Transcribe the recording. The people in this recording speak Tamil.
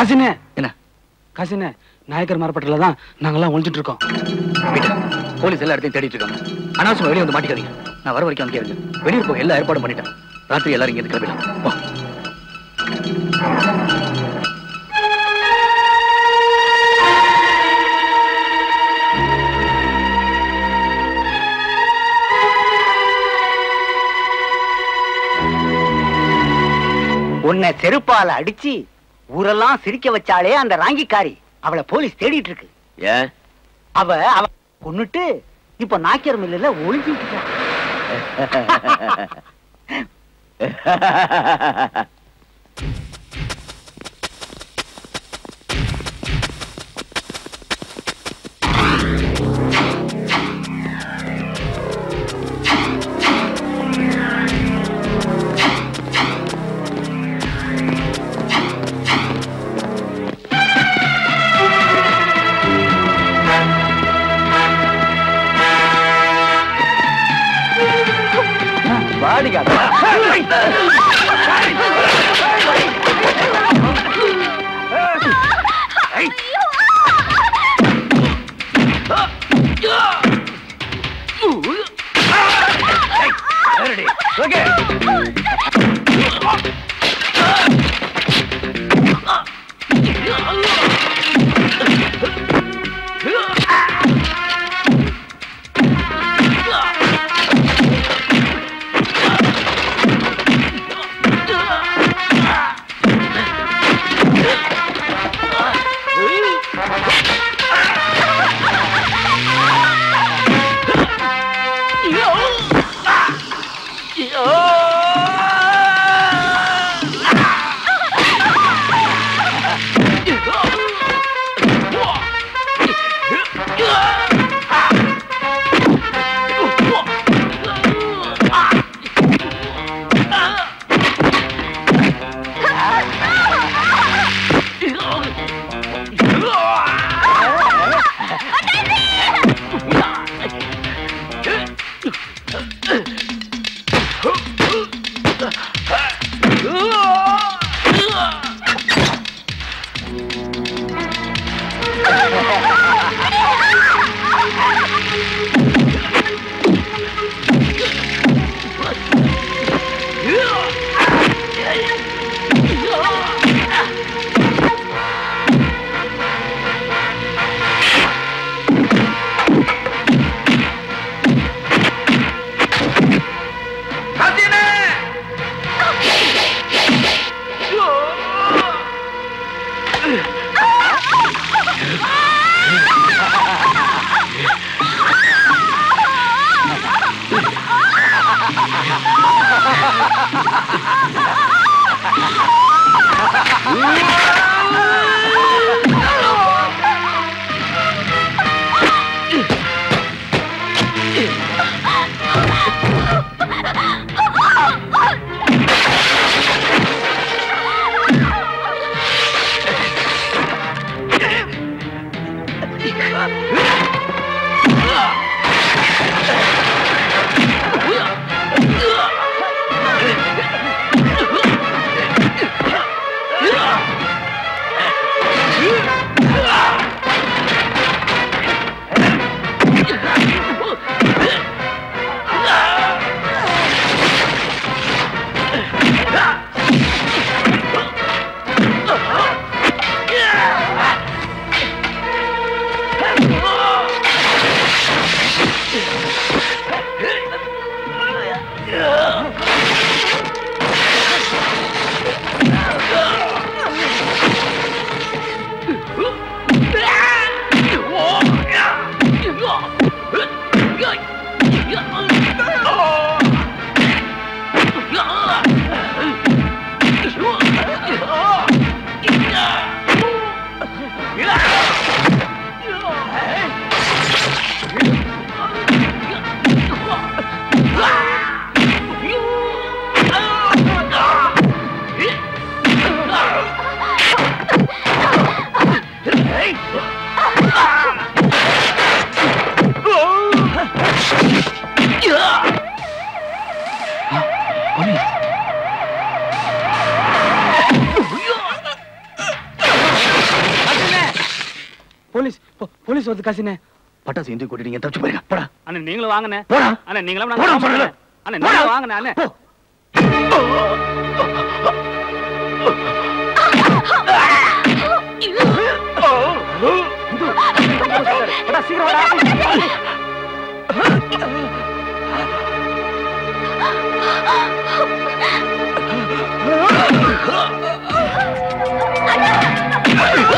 காசினே என்ன காசினே நாயக்கர் மரப்பட்டில தான் நாங்கெல்லாம் ஒழிஞ்சிட்டு இருக்கோம் பீட்டர் போலீஸ் எல்லா இடத்தையும் தேடிட்டு இருக்காங்க அனாவசியம் வெளியே வந்து மாட்டிக்காதீங்க நான் வர வரைக்கும் அங்கே இருங்க வெளியூர் போக எல்லா ஏற்பாடும் பண்ணிட்டேன் ராத்திரி எல்லாரும் இங்க இருந்து கிளம்பிடலாம் வா உன்னை செருப்பால அடிச்சு ஊரெல்லாம் சிரிக்க வச்சாலே அந்த ராங்கிக்காரி அவளை போலீஸ் தேடிட்டு இருக்கு ஏன் அவ அவ கொன்னுட்டு இப்ப நாக்கியர் மில்லுல ஒளிஞ்சிட்டு இருக்கா. Yeah! போலீஸ் வருது காசினே பட்டாசு இந்திய கூட்டிட்டு தப்பிச்சு போயிருங்க போடா அண்ணே நீங்களும் வாங்கண்ணே போடா அண்ணே நீங்களும் போடா, நாங்க சொல்லல. அண்ணே நீங்களும் வாங்கண்ணே அண்ணே போ. வாடா, சீக்கிரம் வாடா. அண்ணா